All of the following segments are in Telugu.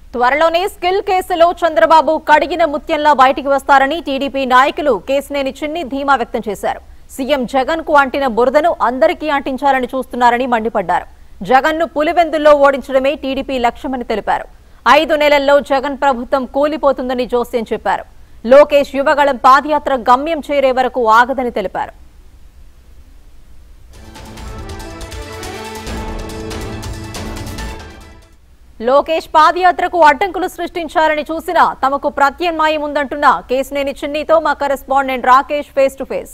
త్వరలోనే స్కిల్ కేసులో చంద్రబాబు కడిగిన ముత్యంలా బయటికి వస్తారని టీడీపీ నాయకులు కేసినేని చిన్ని ధీమా వ్యక్తం చేశారు సీఎం జగన్ కు అంటిన బురదను అందరికీ అంటించాలని చూస్తున్నారని మండిపడ్డారు జగన్ ను పులివెందుల్లో ఓడించడమే టీడీపీ లక్ష్యమని తెలిపారు ఐదు నెలల్లో జగన్ ప్రభుత్వం కూలిపోతుందని జోస్యం చెప్పారు లోకేష్ యువగళం పాదయాత్ర గమ్యం చేరే వరకు ఆగదని తెలిపారు లోకేష్ పాదయాత్రకు అడ్డంకులు సృష్టించాలని చూసినా తమకు ప్రత్యామ్నాయం ఉందంటున్న కేసినేని చిన్నితో మా correspondent Rakesh face to face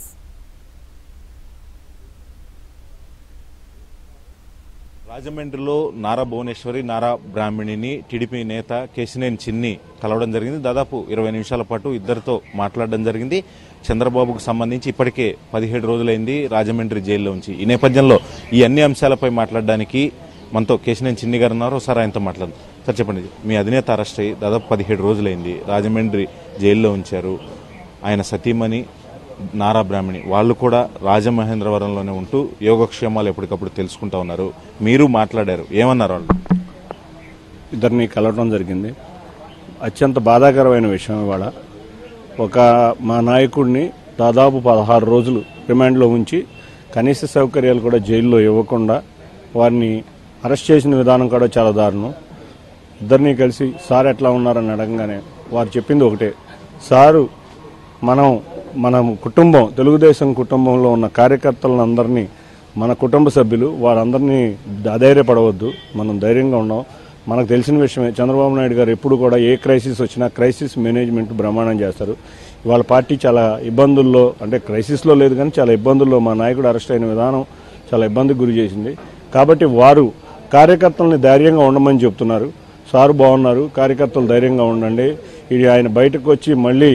రాజమండ్రిలో నారా భువనేశ్వరి నారా బ్రాహ్మణిని టీడీపీ నేత కేశినేని చిన్ని కలవడం జరిగింది దాదాపు ఇరవై నిమిషాల పాటు ఇద్దరితో మాట్లాడడం జరిగింది చంద్రబాబుకు సంబంధించి ఇప్పటికే పదిహేడు రోజులైంది రాజమండ్రి జైల్లో ఉంచి ఈ నేపథ్యంలో ఈ అన్ని అంశాలపై మాట్లాడడానికి మనతో కేశినేని చిన్ని గారు ఉన్నారు ఒకసారి ఆయనతో మాట్లాడదాం సార్ చెప్పండి మీ అధినేత అరెస్ట్ అయ్యి దాదాపు పదిహేడు రోజులైంది రాజమండ్రి జైల్లో ఉంచారు ఆయన సతీమణి నారా బ్రాహ్మణి వాళ్ళు కూడా రాజమహేంద్రవరంలోనే ఉంటూ యోగక్షేమాలు ఎప్పటికప్పుడు తెలుసుకుంటా ఉన్నారు మీరు మాట్లాడారు ఏమన్నారు వాళ్ళు ఇద్దరిని కలవడం జరిగింది అత్యంత బాధాకరమైన విషయం ఇవాళ ఒక మా నాయకుడిని దాదాపు పదహారు రోజులు రిమాండ్లో ఉంచి కనీస సౌకర్యాలు కూడా జైల్లో ఇవ్వకుండా వారిని అరెస్ట్ చేసిన విధానం కూడా చాలా దారుణం ఇద్దరిని కలిసి సార్ ఎట్లా ఉన్నారని అడగగానే వారు చెప్పింది ఒకటే సారు మనం మన కుటుంబం తెలుగుదేశం కుటుంబంలో ఉన్న కార్యకర్తలందరినీ మన కుటుంబ సభ్యులు వారందరినీ అధైర్యపడవద్దు మనం ధైర్యంగా ఉన్నాం మనకు తెలిసిన విషయమే చంద్రబాబు నాయుడు గారు ఎప్పుడు కూడా ఏ క్రైసిస్ వచ్చినా క్రైసిస్ మేనేజ్మెంట్ బ్రహ్మాండం చేస్తారు ఇవాళ పార్టీ చాలా ఇబ్బందుల్లో అంటే క్రైసిస్లో లేదు కానీ చాలా ఇబ్బందుల్లో మా నాయకుడు అరెస్ట్ అయిన విధానం చాలా ఇబ్బందికి గురి చేసింది కాబట్టి వారు కార్యకర్తల్ని ధైర్యంగా ఉండమని చెప్తున్నారు సారు బాగున్నారు కార్యకర్తలు ధైర్యంగా ఉండండి ఇది ఆయన బయటకు వచ్చి మళ్ళీ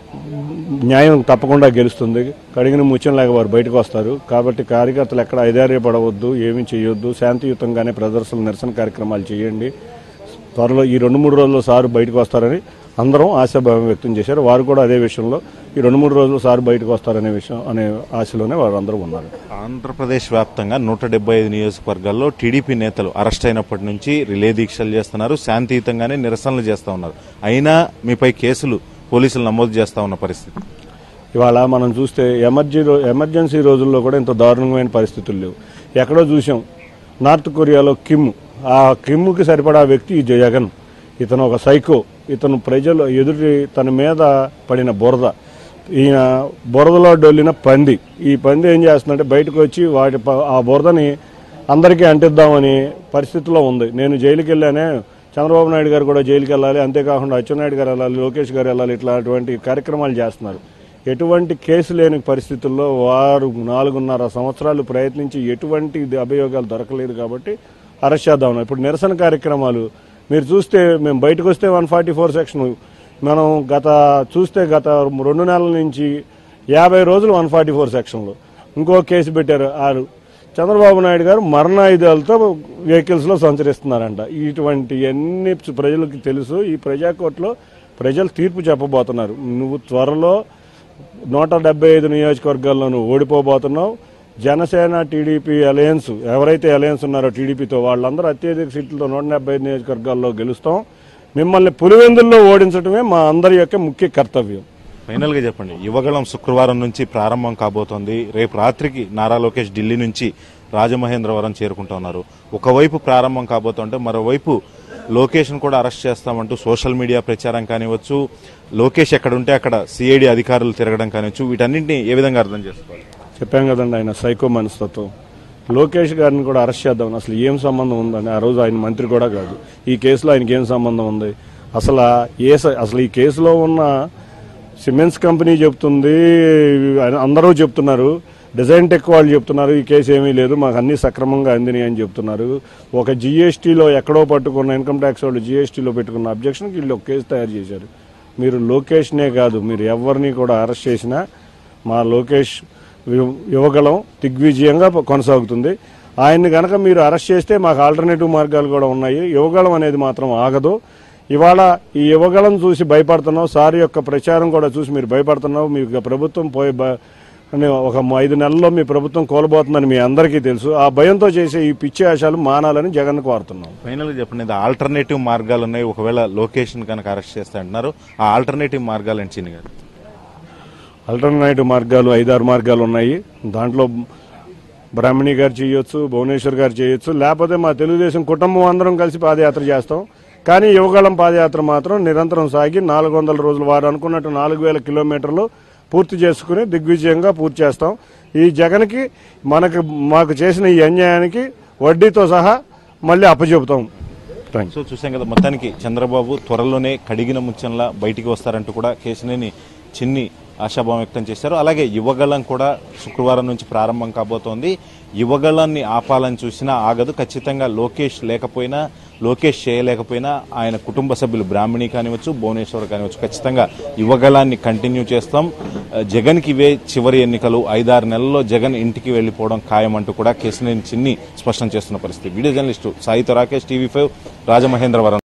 న్యాయం తప్పకుండా గెలుస్తుంది కడిగిన ముత్యం లేక వారు బయటకు వస్తారు కాబట్టి కార్యకర్తలు ఎక్కడ ఐదార్యపడవద్దు ఏమీ చేయొద్దు శాంతియుతంగానే ప్రదర్శనలు నిరసన కార్యక్రమాలు చేయండి త్వరలో ఈ రెండు మూడు రోజుల్లో సారు బయటకు వస్తారని అందరం ఆశాభావం వ్యక్తం చేశారు వారు కూడా అదే విషయంలో ఈ రెండు మూడు రోజులు సారు బయటకు వస్తారనే విషయం అనే ఆశలోనే వారు అందరూ ఉన్నారు ఆంధ్రప్రదేశ్ వ్యాప్తంగా నూట డెబ్బై ఐదు నియోజకవర్గాల్లో టీడీపీ నేతలు అరెస్ట్ అయినప్పటి నుంచి రిలే దీక్షలు చేస్తున్నారు శాంతియుతంగానే నిరసనలు చేస్తా ఉన్నారు అయినా మీపై కేసులు పోలీసులు నమోదు చేస్తా ఉన్న పరిస్థితి ఇవాళ మనం చూస్తే ఎమర్జీ రో- ఎమర్జెన్సీ రోజుల్లో కూడా ఇంత దారుణమైన పరిస్థితులు లేవు ఎక్కడో చూసాం నార్త్ కొరియాలో కిమ్ ఆ కిమ్కి సరిపడా వ్యక్తి ఈ జగన్ ఇతను ఒక సైకో ఇతను ప్రజలు ఎదుటి తన మీద పడిన బురద ఈయన బురదలో డొల్లిన పంది ఈ పంది ఏం చేస్తుందంటే బయటకు వచ్చి వాటి ప- ఆ బురదని అందరికీ అంటిద్దామని పరిస్థితిలో ఉంది నేను జైలుకి వెళ్ళానే చంద్రబాబు నాయుడు గారు కూడా జైలుకి వెళ్ళాలి అంతేకాకుండా అచ్చెన్నాయుడు గారు వెళ్ళాలి లోకేష్ గారు వెళ్ళాలి ఇట్లాంటి కార్యక్రమాలు చేస్తున్నారు ఎటువంటి కేసు లేని పరిస్థితుల్లో వారు నాలుగున్నర సంవత్సరాలు ప్రయత్నించి ఎటువంటి ఇది అభియోగాలు దొరకలేదు కాబట్టి అరెస్ట్ చేద్దాం ఇప్పుడు నిరసన కార్యక్రమాలు మీరు చూస్తే మేము బయటకు వస్తే వన్ ఫార్టీ ఫోర్ సెక్షన్ మనం గత చూస్తే గత రెండు నెలల నుంచి యాభై రోజులు వన్ ఫార్టీ ఫోర్ సెక్షన్లో ఇంకో కేసు పెట్టారు ఆరు చంద్రబాబు నాయుడు గారు మరణాయుధాలతో వెహికల్స్ లో సంచరిస్తున్నారంట ఇటువంటి అన్ని ప్రజలకు తెలుసు ఈ ప్రజాకోర్టులో ప్రజలు తీర్పు చెప్పబోతున్నారు నువ్వు త్వరలో నూట డెబ్బై ఐదు నియోజకవర్గాల్లో నువ్వు ఓడిపోబోతున్నావు జనసేన టీడీపీ అలయన్స్ ఎవరైతే అలయన్స్ ఉన్నారో టీడీపీతో వాళ్ళందరూ అత్యధిక సీట్లతో నూట డెబ్బై ఐదు నియోజకవర్గాల్లో గెలుస్తాం మిమ్మల్ని పులివెందుల్లో ఓడించడమే మా అందరి యొక్క ముఖ్య కర్తవ్యం ఫైనల్ గా చెప్పండి యువగళం శుక్రవారం నుంచి ప్రారంభం కాబోతోంది రేపు రాత్రికి నారా లోకేష్ ఢిల్లీ నుంచి రాజమహేంద్రవరం చేరుకుంటా ఉన్నారు ఒకవైపు ప్రారంభం కాబోతుంటే మరోవైపు లోకేష్ను కూడా అరెస్ట్ చేస్తామంటూ సోషల్ మీడియా ప్రచారం కానివచ్చు లోకేష్ ఎక్కడ ఉంటే అక్కడ సిఐడి అధికారులు తిరగడం కానివచ్చు వీటన్నింటినీ ఏ విధంగా అర్థం చేసుకోవాలి చెప్పాం కదండి ఆయన సైకో మనస్తత్వం లోకేష్ గారిని కూడా అరెస్ట్ చేద్దాం అసలు ఏం సంబంధం ఉందని ఆ రోజు ఆయన మంత్రి కూడా కాదు ఈ కేసులో ఆయనకి ఏం సంబంధం ఉంది అసలు ఆ- ఏ స- అసలు ఈ కేసులో ఉన్న సిమెంట్స్ కంపెనీ చెప్తుంది అందరూ చెప్తున్నారు డిజైన్ టెక్ వాళ్ళు చెప్తున్నారు ఈ కేసు ఏమీ లేదు మాకు అన్ని సక్రమంగా అందినాయి అని చెప్తున్నారు ఒక జిఎస్టీలో ఎక్కడో పట్టుకున్న ఇన్కమ్ ట్యాక్స్ వాళ్ళు జిఎస్టీలో పెట్టుకున్న అబ్జెక్షన్కి వీళ్ళు ఒక కేసు తయారు చేశారు మీరు లోకేష్నే కాదు మీరు ఎవరిని కూడా అరెస్ట్ చేసినా మా లోకేష్ యు- యువగలం దిగ్విజయంగా కొనసాగుతుంది ఆయన్ని గనక మీరు అరెస్ట్ చేస్తే మాకు ఆల్టర్నేటివ్ మార్గాలు కూడా ఉన్నాయి యువగలం అనేది మాత్రం ఆగదు ఇవాళ ఈ యువగలం చూసి భయపడుతున్నావు సార్ యొక్క ప్రచారం కూడా చూసి మీరు భయపడుతున్నావు మీకు ప్రభుత్వం పోయి బ- అని ఒక ఐదు నెలల్లో మీ ప్రభుత్వం కోల్పోతుందని మీ అందరికీ తెలుసు ఆ భయంతో చేసే ఈ పిచ్చి ఆశాలు మానాలని జగన్ కోరుతున్నాం ఫైనల్ గా చెప్పండి ఇది ఆల్టర్నేటివ్ మార్గాలు ఉన్నాయి ఒకవేళ లొకేషన్ కనుక అరెస్ట్ చేస్తే అంటున్నారు ఆ ఆల్టర్నేటివ్ మార్గాలు ఏంటి చిన్ని గారు ఆల్టర్నేటివ్ మార్గాలు ఐదారు మార్గాలు ఉన్నాయి దాంట్లో బ్రాహ్మణి గారు చేయొచ్చు భువనేశ్వర్ గారు చేయొచ్చు లేకపోతే మా తెలుగుదేశం కుటుంబం అందరం కలిసి పాదయాత్ర చేస్తాం కానీ యువగళం పాదయాత్ర మాత్రం నిరంతరం సాగి నాలుగు వందల రోజులు వారు అనుకున్నట్టు నాలుగు వేల కిలోమీటర్లు పూర్తి చేసుకుని దిగ్విజయంగా పూర్తి చేస్తాం ఈ జగన్కి మనకు మాకు చేసిన ఈ అన్యాయానికి వడ్డీతో సహా మళ్ళీ అప్పచెబుతాం థ్యాంక్ సో చూసాం కదా మొత్తానికి చంద్రబాబు త్వరలోనే కడిగిన ముత్యంలా బయటికి వస్తారంటూ కూడా కేసినేని చిన్ని ఆశాభావం వ్యక్తం చేశారు అలాగే యువగళం కూడా శుక్రవారం నుంచి ప్రారంభం కాబోతోంది యువగళాన్ని ఆపాలని చూసినా ఆగదు ఖచ్చితంగా లోకేష్ లేకపోయినా లోకేష్ చేయలేకపోయినా ఆయన కుటుంబ సభ్యులు బ్రాహ్మణి కానివచ్చు భువనేశ్వర్ కానివచ్చు ఖచ్చితంగా యువగళాన్ని కంటిన్యూ చేస్తాం ఆ, జగన్కి ఇవే చివరి ఎన్నికలు ఐదారు నెలల్లో జగన్ ఇంటికి వెళ్ళిపోవడం ఖాయం అంటూ కూడా కేసినేని చిన్ని స్పష్టం చేస్తున్న పరిస్థితి వీడియో జర్నలిస్టు సాయితో రాకేష్ టీవీ ఫైవ్ రాజమహేంద్రవరం